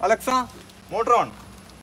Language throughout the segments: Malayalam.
അലക്സ മോട്ടർ ഓൺ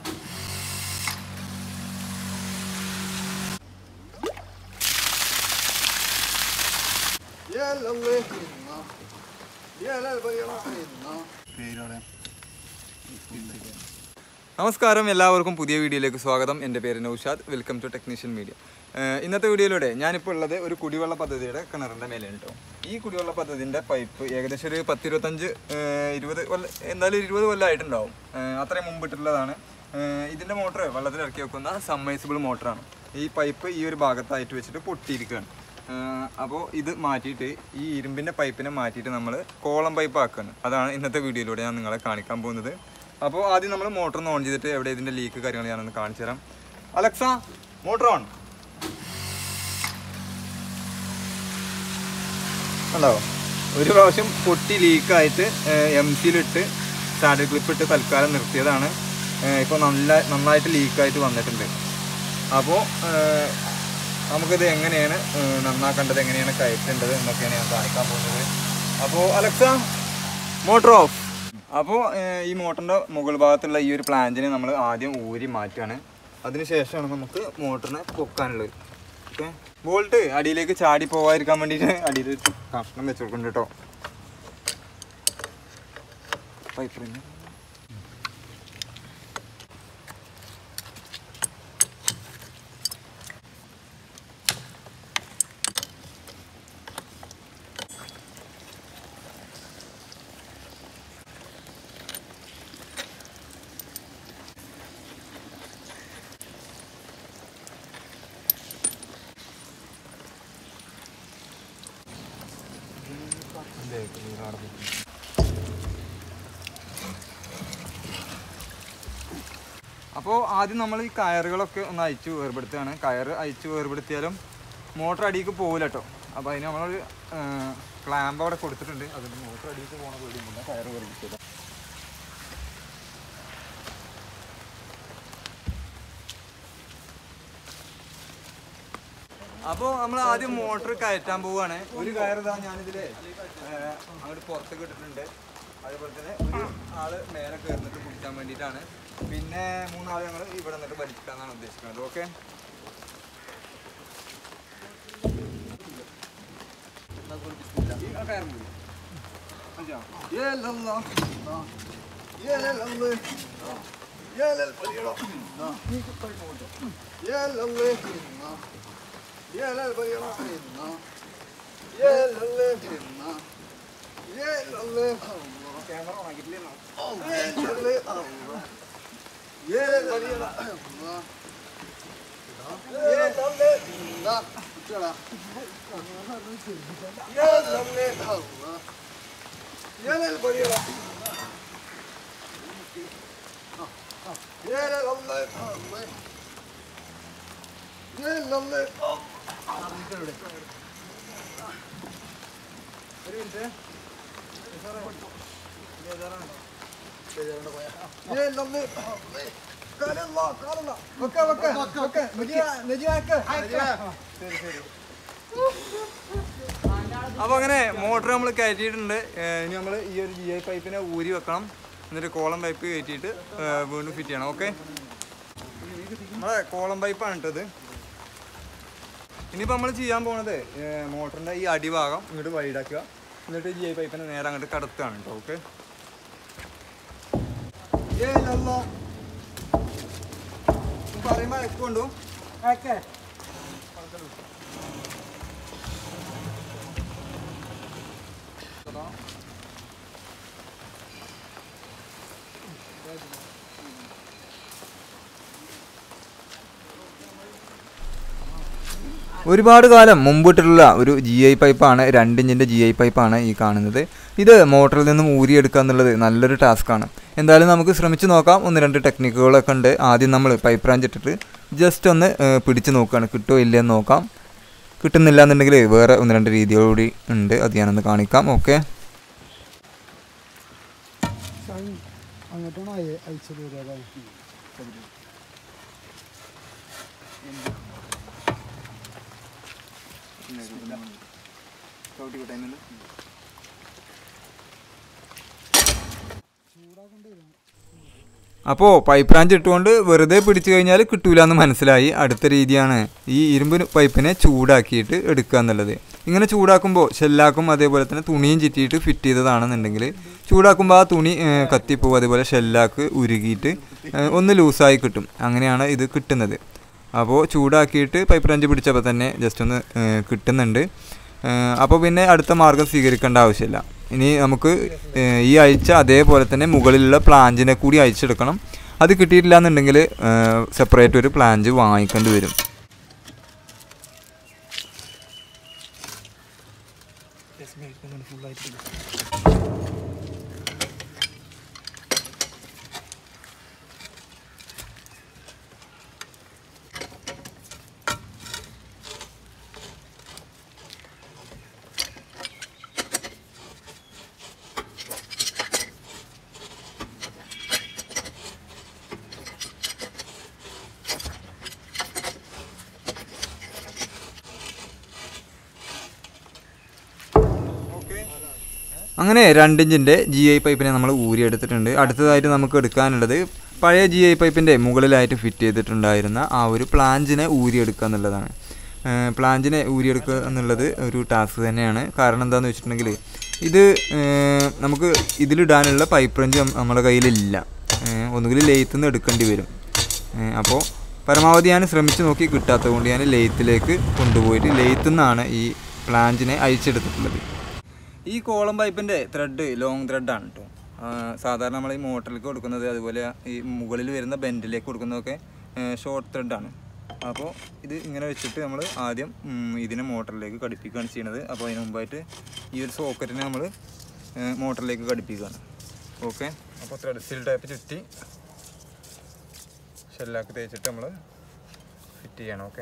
നമസ്കാരം എല്ലാവർക്കും പുതിയ വീഡിയോയിലേക്ക് സ്വാഗതം എൻ്റെ പേര് Naushad welcome to technician media ഏഹ് ഇന്നത്തെ വീഡിയോയിലൂടെ ഞാനിപ്പോൾ ഉള്ളത് ഒരു കുടിവെള്ള പദ്ധതിയുടെ കിണറിൻ്റെ മേലെയാണ് കേട്ടോ ഈ കുടിവെള്ള പദ്ധതിൻ്റെ പൈപ്പ് ഏകദേശം ഒരു പത്തിരുപത്തഞ്ച് ഏഹ് ഇരുപത് കൊല്ല എന്തായാലും ഇരുപത് കൊല്ലമായിട്ടുണ്ടാവും ഏഹ് അത്രയും മുമ്പിട്ടുള്ളതാണ് ഏഹ് ഇതിൻ്റെ മോട്ടർ വെള്ളത്തിൽ ഇറക്കി വെക്കുന്ന സമ്മൈസിബിൾ മോട്ടറാണ് ഈ പൈപ്പ് ഈ ഒരു ഭാഗത്തായിട്ട് വെച്ചിട്ട് പൊട്ടിയിരിക്കുകയാണ് അപ്പോൾ ഇത് മാറ്റിയിട്ട് ഈ ഇരുമ്പിൻ്റെ പൈപ്പിനെ മാറ്റിയിട്ട് നമ്മൾ കോളം പൈപ്പ് ആക്കുകയാണ് അതാണ് ഇന്നത്തെ വീഡിയോയിലൂടെ ഞാൻ നിങ്ങളെ കാണിക്കാൻ പോകുന്നത് അപ്പോൾ ആദ്യം നമ്മൾ മോട്ടർ ഒന്ന് ഓൺ ചെയ്തിട്ട് എവിടെ ഇതിൻ്റെ ലീക്ക് കാര്യങ്ങൾ ഞാനൊന്ന് കാണിച്ചു തരാം അലക്സ മോട്ടർ ഓൺ ഉണ്ടോ ഒരു പ്രാവശ്യം പൊട്ടി ലീക്കായിട്ട് എം സിയിലിട്ട് സാഡിൽ ക്ലിപ്പ് ഇട്ട് തൽക്കാലം നിർത്തിയതാണ് ഇപ്പോൾ നല്ല നന്നായിട്ട് ലീക്കായിട്ട് വന്നിട്ടുണ്ട് അപ്പോൾ നമുക്കിത് എങ്ങനെയാണ് ഏഹ്, നന്നാക്കേണ്ടത് എങ്ങനെയാണ് കയറ്റേണ്ടത് എന്നൊക്കെയാണ് ഞാൻ കാണിക്കാൻ പോകുന്നത് അപ്പോൾ അലക്സ മോട്ടർ ഓഫ് അപ്പോൾ ഈ മോട്ടറിൻ്റെ മുകൾ ഭാഗത്തുള്ള ഈ ഒരു പ്ലാന്റിനെ നമ്മൾ ആദ്യം ഊരി മാറ്റുകയാണ് അതിന് ശേഷമാണ് നമുക്ക് മോട്ടറിനെ പൊക്കാനുള്ളത് ഓക്കെ ബോൾട്ട് അടിയിലേക്ക് ചാടി പോകാതിരിക്കാൻ വേണ്ടിയിട്ട് അടിയിൽ ഒരു കഷ്ണം വെച്ച് കൊടുക്കുന്നുണ്ട് കേട്ടോ പൈപ്പ് റിങ് അപ്പോൾ ആദ്യം നമ്മൾ ഈ കയറുകളൊക്കെ ഒന്ന് അയച്ചു വേർപെടുത്തുകയാണ് കയറ് അയച്ചു വേർപെടുത്തിയാലും മോട്ടർ അടിയിലേക്ക് പോകില്ല കേട്ടോ അപ്പോൾ അതിന് നമ്മളൊരു ക്ലാമ്പ് അവിടെ കൊടുത്തിട്ടുണ്ട് അതിന് മോട്ടർ അടിയിലേക്ക് പോകണ പേടിയുമില്ല കയറ് വേർപെടുത്തില്ല അപ്പോൾ നമ്മൾ ആദ്യം മോട്ടർ കയറ്റാൻ പോവുകയാണ് ഒരു കയറിതാ ഞാനിതിൽ അങ്ങോട്ട് പുറത്തേക്ക് ഇട്ടിട്ടുണ്ട് അതേപോലെ തന്നെ ഒരു ആള് മേലെ കയറുന്നിട്ട് പിടിക്കാൻ വേണ്ടിയിട്ടാണ് പിന്നെ മൂന്നാൾ ഞങ്ങൾ ഇവിടെ നിന്നിട്ട് വലിക്കാന്നാണ് ഉദ്ദേശിക്കുന്നത് ഓക്കെ ക്യാമറ ഓണാക്കിയിട്ടില്ലേ ഒരു മിനിറ്റ് അപ്പൊ അങ്ങനെ മോട്ടർ നമ്മൾ കയറ്റിയിട്ടുണ്ട് ഏഹ് ഇനി നമ്മൾ ഈ ഒരു ജി ഐ പൈപ്പിനെ ഊരി വെക്കണം എന്നിട്ട് കോളം പൈപ്പ് കയറ്റിയിട്ട് ഏഹ് വീണ്ടും ഫിറ്റ് ചെയ്യണം ഓക്കെ നമ്മളെ കോളം പൈപ്പാണ് ഇട്ടത് ഇനിയിപ്പോൾ നമ്മൾ ചെയ്യാൻ പോണത് മോട്ടറിൻ്റെ ഈ അടിഭാഗം ഇങ്ങോട്ട് വൈഡാക്കുക എന്നിട്ട് ജി ഐ പൈപ്പിനെ നേരെ അങ്ങോട്ട് കടത്തുകയാണ് കേട്ടോ ഓക്കെ പറയുമ്പോൾ എക്കൊണ്ടു ഒരുപാട് കാലം മുമ്പിട്ടുള്ള ഒരു ജി ഐ പൈപ്പാണ് രണ്ട് ഇഞ്ചിൻ്റെ ജി ഐ പൈപ്പാണ് ഈ കാണുന്നത് ഇത് മോട്ടറിൽ നിന്നും ഊരിയെടുക്കുക എന്നുള്ളത് നല്ലൊരു ടാസ്ക്കാണ് എന്തായാലും നമുക്ക് ശ്രമിച്ച് നോക്കാം ഒന്ന് രണ്ട് ടെക്നിക്കുകളൊക്കെ ഉണ്ട് ആദ്യം നമ്മൾ പൈപ്പ് റാഞ്ച് ഇട്ടിട്ട് ജസ്റ്റ് ഒന്ന് ഏഹ്, പിടിച്ച് നോക്കുകയാണ് കിട്ടുമോ ഇല്ലയെന്ന് നോക്കാം കിട്ടുന്നില്ല എന്നുണ്ടെങ്കിൽ വേറെ ഒന്ന് രണ്ട് രീതികളൂടി ഉണ്ട് അത് ഞാനൊന്ന് കാണിക്കാം ഓക്കെ അങ്ങോട്ടാണ് അയ- അയച്ചത് വരിക അല്ലേ? ചൂടാക്കേണ്ടി വരും അപ്പോൾ പൈപ്പ് ബ്രാഞ്ച് ഇട്ടുകൊണ്ട് വെറുതെ പിടിച്ചു കഴിഞ്ഞാൽ കിട്ടൂല എന്ന് മനസ്സിലായി അടുത്ത രീതിയാണ് ഈ ഇരുമ്പ് പൈപ്പിനെ ചൂടാക്കിയിട്ട് എടുക്കുക എന്നുള്ളത് ഇങ്ങനെ ചൂടാക്കുമ്പോൾ ഷെല്ലാക്കും അതേപോലെ തന്നെ തുണിയും ചുറ്റിയിട്ട് ഫിറ്റ് ചെയ്തതാണെന്നുണ്ടെങ്കിൽ ചൂടാക്കുമ്പോൾ ആ തുണി ഏഹ്, കത്തിപ്പോവും അതേപോലെ ഷെല്ലാക്ക് ഉരുകിയിട്ട് ഏഹ്, ഒന്ന് ലൂസായി കിട്ടും അങ്ങനെയാണ് ഇത് കിട്ടുന്നത് അപ്പോൾ ചൂടാക്കിയിട്ട് പൈപ്പ് ബ്രാഞ്ച് പിടിച്ചപ്പോൾ തന്നെ ജസ്റ്റ് ഒന്ന് ഏഹ്, കിട്ടുന്നുണ്ട് അപ്പോൾ പിന്നെ അടുത്ത മാർഗം സ്വീകരിക്കേണ്ട ആവശ്യമില്ല ഇനി നമുക്ക് ഏഹ്, ഈ ആഴ്ച അതേപോലെ തന്നെ മുകളിലുള്ള പ്ലാഞ്ചിനെ കൂടി അയച്ചെടുക്കണം അത് കിട്ടിയിട്ടില്ല എന്നുണ്ടെങ്കിൽ സെപ്പറേറ്റ് ഒരു പ്ലാഞ്ച് വാങ്ങിക്കേണ്ടി വരും അങ്ങനെ രണ്ടിഞ്ചിൻ്റെ ജി ഐ പൈപ്പിനെ നമ്മൾ ഊരിയെടുത്തിട്ടുണ്ട് അടുത്തതായിട്ട് നമുക്ക് എടുക്കാനുള്ളത് പഴയ ജി ഐ പൈപ്പിൻ്റെ മുകളിലായിട്ട് ഫിറ്റ് ചെയ്തിട്ടുണ്ടായിരുന്ന ആ ഒരു പ്ലാഞ്ചിനെ ഊരിയെടുക്കുക എന്നുള്ളതാണ് ഏഹ് പ്ലാഞ്ചിനെ ഊരിയെടുക്കുക എന്നുള്ളത് ഒരു ടാസ്ക് തന്നെയാണ് കാരണം എന്താണെന്ന് വെച്ചിട്ടുണ്ടെങ്കിൽ ഇത് ഏഹ് നമുക്ക് ഇതിലിടാനുള്ള പൈപ്പ് റഞ്ച് നമ്മുടെ കയ്യിലില്ല ഏഹ് ഒന്നുകിൽ ലെയ്ത്തിൽ നിന്ന് എടുക്കേണ്ടി വരും അപ്പോൾ പരമാവധി ഞാൻ ശ്രമിച്ച് നോക്കി കിട്ടാത്തത് കൊണ്ട് ഞാൻ ലെയ്ത്തിലേക്ക് കൊണ്ടുപോയിട്ട് ലെയ്ത്തിൽ നിന്നാണ് ഈ പ്ലാഞ്ചിനെ അയച്ചെടുത്തിട്ടുള്ളത് ഈ കോളം പൈപ്പിൻ്റെ ത്രെഡ് ലോങ് ത്രെഡാണ് കേട്ടോ സാധാരണ നമ്മൾ ഈ മോട്ടറിലേക്ക് കൊടുക്കുന്നത് അതുപോലെ ഈ മുകളിൽ വരുന്ന ബെൻഡിലേക്ക് കൊടുക്കുന്നതൊക്കെ ഷോർട്ട് ത്രെഡാണ് അപ്പോൾ ഇത് ഇങ്ങനെ വെച്ചിട്ട് നമ്മൾ ആദ്യം ഉം, ഇതിനെ മോട്ടറിലേക്ക് ഘടിപ്പിക്കുകയാണ് ചെയ്യുന്നത് അപ്പോൾ അതിന് മുമ്പായിട്ട് ഈ ഒരു സോക്കറ്റിനെ നമ്മൾ മോട്ടറിലേക്ക് ഘടിപ്പിക്കുകയാണ് ഓക്കെ അപ്പോൾ ത്രെഡ് സിൽ ടൈപ്പ് ചുറ്റി ഷെല്ലാക്കി തേച്ചിട്ട് നമ്മൾ ഫിറ്റ് ചെയ്യണം ഓക്കെ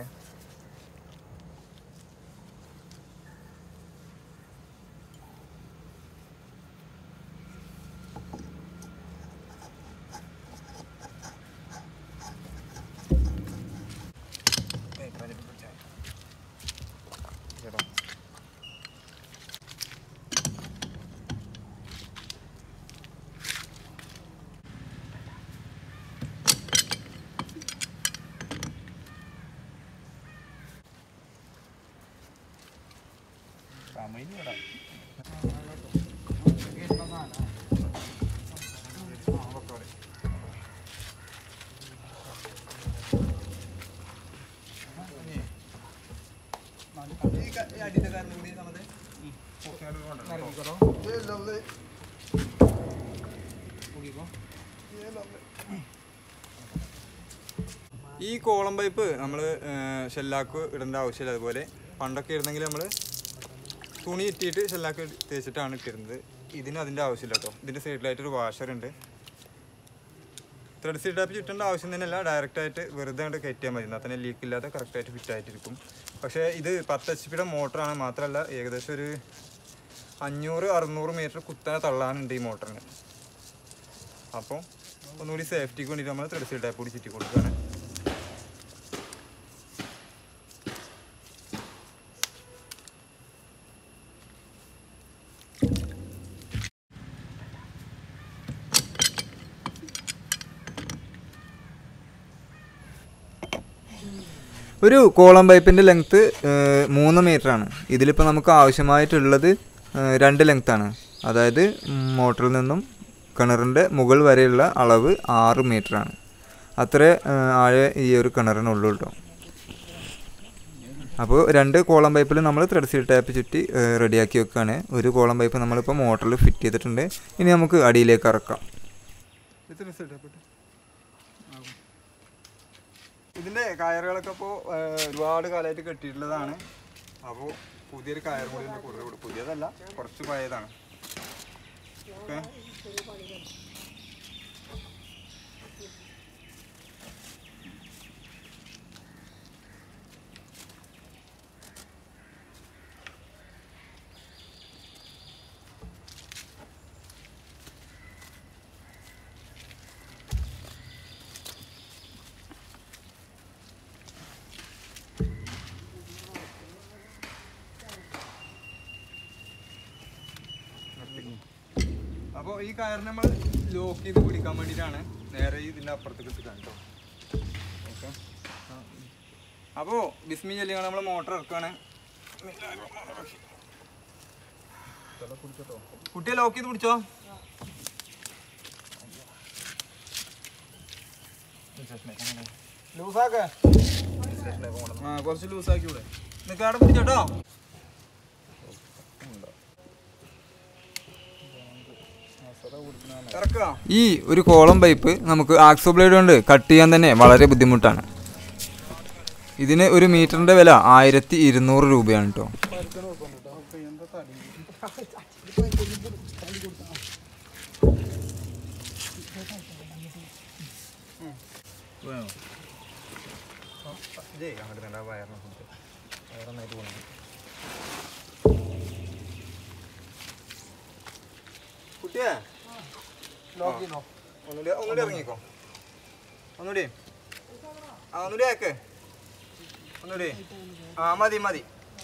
ഈ കോളം പൈപ്പ് നമ്മൾ ഷെല്ലാക്ക് ഇടേണ്ട ആവശ്യമില്ല അതുപോലെ പണ്ടൊക്കെ ഇരുന്നെങ്കിൽ നമ്മൾ തുണി ഇട്ടിട്ട് ഷെല്ലാക്ക് തേച്ചിട്ടാണ് ഇട്ടിരുന്നത് ഇതിന് അതിൻ്റെ ആവശ്യമില്ല കേട്ടോ ഇതിൻ്റെ സൈഡിലായിട്ടൊരു വാഷർ ഉണ്ട് ത്രെഡ് സീഡ് ടാപ്പ് ചുറ്റേണ്ട ആവശ്യം തന്നെയല്ല ഡയറക്റ്റ് ആയിട്ട് വെറുതെ കൊണ്ട് കയറ്റിയാൽ മതി എന്നാൽ തന്നെ ലീക്ക് ഇല്ലാതെ കറക്റ്റായിട്ട് ഫിറ്റ് ആയിട്ടിരിക്കും പക്ഷേ ഇത് പത്ത് എച്ച് പിയുടെ മോട്ടറാണ് മാത്രമല്ല ഏകദേശം ഒരു അഞ്ഞൂറ് അറുന്നൂറ് മീറ്റർ കുത്തനെ തള്ളാനുണ്ട് ഈ മോട്ടറിന് അപ്പോൾ ഒന്നുകൂടി സേഫ്റ്റിക്ക് വേണ്ടിയിട്ട് നമ്മൾ ത്രെഡ് സീഡ് ടാപ്പ് കൂടി ചുറ്റി കൊടുക്കുകയാണ് ഒരു കോളം പൈപ്പിൻ്റെ ലെങ്ത്ത് മൂന്ന് മീറ്റർ ആണ് ഇതിലിപ്പോൾ നമുക്ക് ആവശ്യമായിട്ടുള്ളത് ഏഹ്, രണ്ട് ലെങ്ത് ആണ് അതായത് മോട്ടറിൽ നിന്നും കിണറിൻ്റെ മുകൾ വരെയുള്ള അളവ് ആറ് മീറ്റർ ആണ് അത്രേ ഏഹ്, ആഴെ ഈ ഒരു കിണറിനുള്ളൂ കേട്ടോ അപ്പോൾ രണ്ട് കോളം പൈപ്പിൽ നമ്മൾ ത്രെഡ് സീൽ ടാപ്പ് ചുറ്റി ഏഹ്, റെഡിയാക്കി വെക്കുകയാണ് ഒരു കോളം പൈപ്പ് നമ്മളിപ്പോൾ മോട്ടറിൽ ഫിറ്റ് ചെയ്തിട്ടുണ്ട് ഇനി നമുക്ക് അടിയിലേക്ക് ഇറക്കാം ഇതിന്റെ കയറുകളൊക്കെ ഇപ്പോൾ ഒരുപാട് കാലമായിട്ട് കെട്ടിയിട്ടുള്ളതാണ് അപ്പോൾ പുതിയൊരു കയർ കൂടി ഇതിന്റെ കൂടെ കൂടെ പുതിയതല്ല കുറച്ച് പഴയതാണ് ഓക്കെ അപ്പോൾ ഈ കയറിന് നമ്മൾ ലോക്ക് ചെയ്ത് പിടിക്കാൻ വേണ്ടിയിട്ടാണ് നേരെ ഈ ഇതിൻ്റെ അപ്പുറത്തേക്ക് ഇട്ട് കേട്ടോ ഓക്കെ അപ്പോൾ ബിസ്മി ചെല്ലിങ്ങൾ നമ്മൾ മോട്ടർ ഇറക്കുകയാണ് കുട്ടിയെ ലോക്ക് ചെയ്ത് പിടിച്ചോ ലൂസാക്ക ആ കുറച്ച് ലൂസാക്കി ഇവിടെ നിനക്ക് അവിടെ പിടിച്ചോട്ടോ ഈ ഒരു കോളം പൈപ്പ് നമുക്ക് ആക്സോ ബ്ലേഡ് കൊണ്ട് കട്ട് ചെയ്യാൻ തന്നെ വളരെ ബുദ്ധിമുട്ടാണ് ഇതിന് ഒരു മീറ്ററിന്റെ വില ആയിരത്തി ഇരുന്നൂറ് രൂപയാണ് കേട്ടോ കുട്ടിയെ ഒന്നുകൂടി ഒന്നുകൂടി ഇറങ്ങിക്കോ ഒന്നുകൂടി ആ ഒന്നുകൂടി ആക്ക് ഒന്നുകൂടി ആ മതി മതി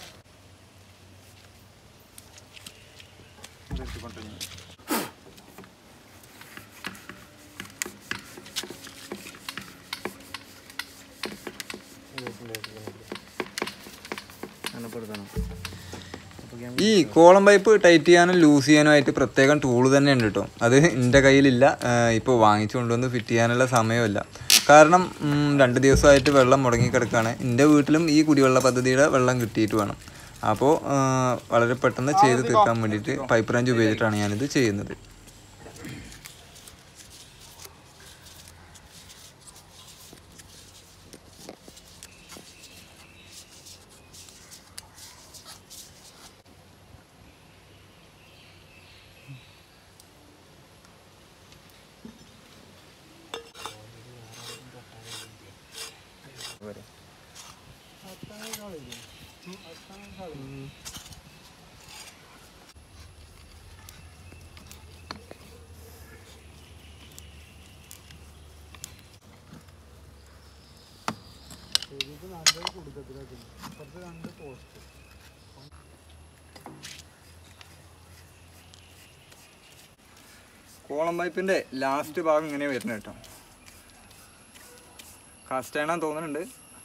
ഈ കോളം പൈപ്പ് ടൈറ്റ് ചെയ്യാനും ലൂസ് ചെയ്യാനും ആയിട്ട് പ്രത്യേകം ടൂൾ തന്നെ ഉണ്ട് കേട്ടോ അത് എൻ്റെ കയ്യിലില്ല ഇപ്പോൾ വാങ്ങിച്ചു കൊണ്ടുവന്ന് ഫിറ്റ് ചെയ്യാനുള്ള സമയമില്ല കാരണം ഉം, രണ്ട് ദിവസമായിട്ട് വെള്ളം മുടങ്ങി കിടക്കുകയാണ് എൻ്റെ വീട്ടിലും ഈ കുടിവെള്ള പദ്ധതിയുടെ വെള്ളം കിട്ടിയിട്ട് വേണം അപ്പോൾ വളരെ പെട്ടെന്ന് ചെയ്ത് തീർക്കാൻ വേണ്ടിയിട്ട് പൈപ്പ് റേഞ്ച് ഉപയോഗിച്ചിട്ടാണ് ഞാനിത് ചെയ്യുന്നത് കോളം പൈപ്പിൻ്റെ ലാസ്റ്റ് ഭാഗം ഇങ്ങനെ വരുന്നത് കേട്ടോ കാസ്റ്റാണെന്ന് തോന്നുന്നുണ്ട്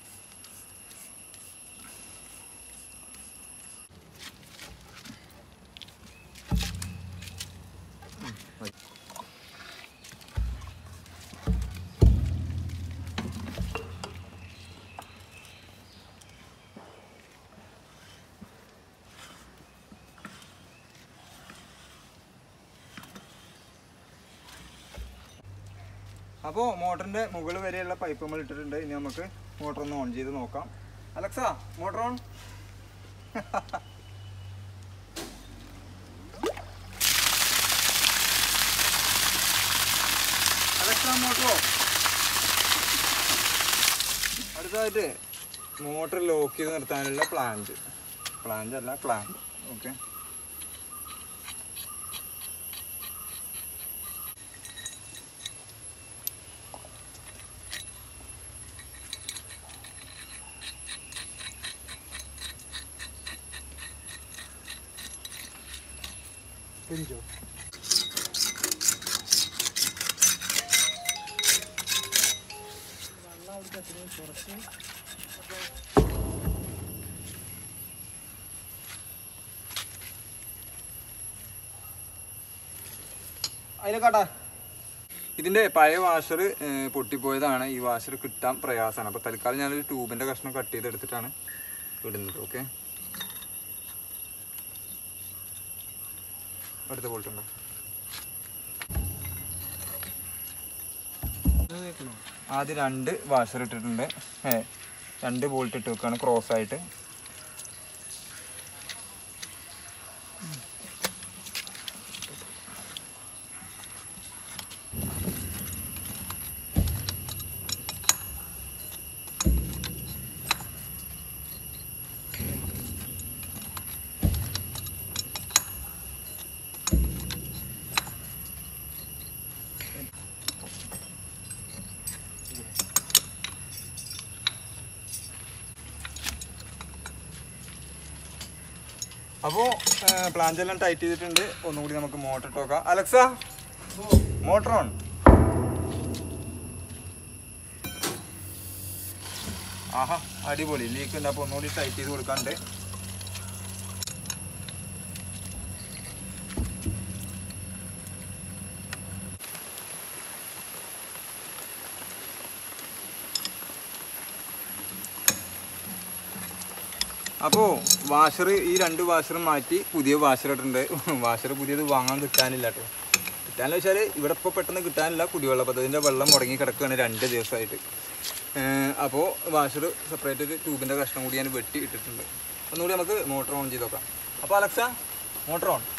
അപ്പോൾ മോട്ടറിൻ്റെ മുകൾ വരെയുള്ള പൈപ്പ് നമ്മൾ ഇട്ടിട്ടുണ്ട് ഇനി നമുക്ക് മോട്ടർ ഒന്ന് ഓൺ ചെയ്ത് നോക്കാം അലക്സ മോട്ടർ ഓൺ അലക്സ മോട്ടറോ അടുത്തതായിട്ട് മോട്ടർ ലോക്ക് ചെയ്ത് നിർത്താനുള്ള പ്ലാന്റ് പ്ലാന്റ് അല്ല പ്ലാന്റ് ഓക്കെ അതിലേക്കാട്ടാ ഇതിൻ്റെ പഴയ വാഷർ പൊട്ടിപ്പോയതാണ് ഈ വാഷർ കിട്ടാൻ പ്രയാസമാണ് അപ്പോൾ തൽക്കാലം ഞാനൊരു ട്യൂബിൻ്റെ കഷ്ണം കട്ട് ചെയ്തെടുത്തിട്ടാണ് ഇടുന്നത് ഓക്കെ അടുത്ത ബോൾട്ടുണ്ടോ ആദ്യം രണ്ട് വാഷർ ഇട്ടിട്ടുണ്ട് ഏ രണ്ട് ബോൾട്ട് ഇട്ട് വെക്കുകയാണ് ക്രോസ് ആയിട്ട് അപ്പോൾ പ്ലാന്റ് എല്ലാം ടൈറ്റ് ചെയ്തിട്ടുണ്ട് ഒന്നും കൂടി നമുക്ക് മോട്ടർ ഇട്ട് നോക്കാം അലക്സ മോട്ടർ ഓൺ ആഹാ അടിപൊളി ലീക്ക് ഉണ്ട് അപ്പോൾ ഒന്നുകൂടി ടൈറ്റ് ചെയ്ത് കൊടുക്കാണ്ട് അപ്പോൾ വാഷർ ഈ രണ്ട് വാഷറും മാറ്റി പുതിയ വാഷർ ഇട്ടിട്ടുണ്ട് വാഷർ പുതിയത് വാങ്ങാൻ കിട്ടാനില്ല കേട്ടോ കിട്ടാനില്ല വെച്ചാൽ ഇവിടെ ഇപ്പോൾ പെട്ടെന്ന് കിട്ടാനില്ല കുടിവെള്ള പദ്ധതിൻ്റെ വെള്ളം മുടങ്ങി കിടക്കുകയാണ് രണ്ട് ദിവസമായിട്ട് അപ്പോൾ വാഷർ സെപ്പറേറ്റ് ഒരു ട്യൂബിൻ്റെ കഷ്ണം കൂടി ഞാൻ വെട്ടി ഇട്ടിട്ടുണ്ട് ഒന്നുകൂടി നമുക്ക് മോട്ടർ ഓൺ ചെയ്ത് നോക്കാം അപ്പോൾ അലക്സ മോട്ടർ ഓൺ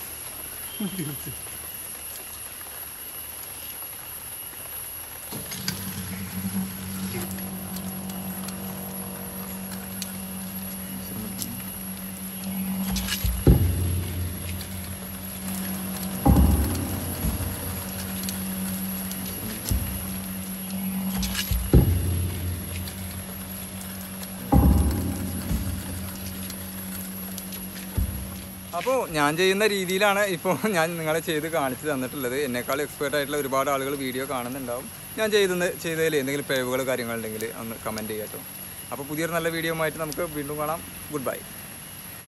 അപ്പോൾ ഞാൻ ചെയ്യുന്ന രീതിയിലാണ് ഇപ്പോൾ ഞാൻ നിങ്ങളെ ചെയ്ത് കാണിച്ചു തന്നിട്ടുള്ളത് എന്നെക്കാൾ എക്സ്പേർട്ട് ആയിട്ടുള്ള ഒരുപാട് ആളുകൾ വീഡിയോ കാണുന്നുണ്ടാവും ഞാൻ ചെയ്തെന്ന് ചെയ്തതിൽ എന്തെങ്കിലും പിഴവുകൾ കാര്യങ്ങളുണ്ടെങ്കിൽ ഒന്ന് കമൻറ്റ് ചെയ്യാം കേട്ടോ അപ്പോൾ പുതിയൊരു നല്ല വീഡിയോ ആയിട്ട് നമുക്ക് വീണ്ടും കാണാം ഗുഡ് ബൈ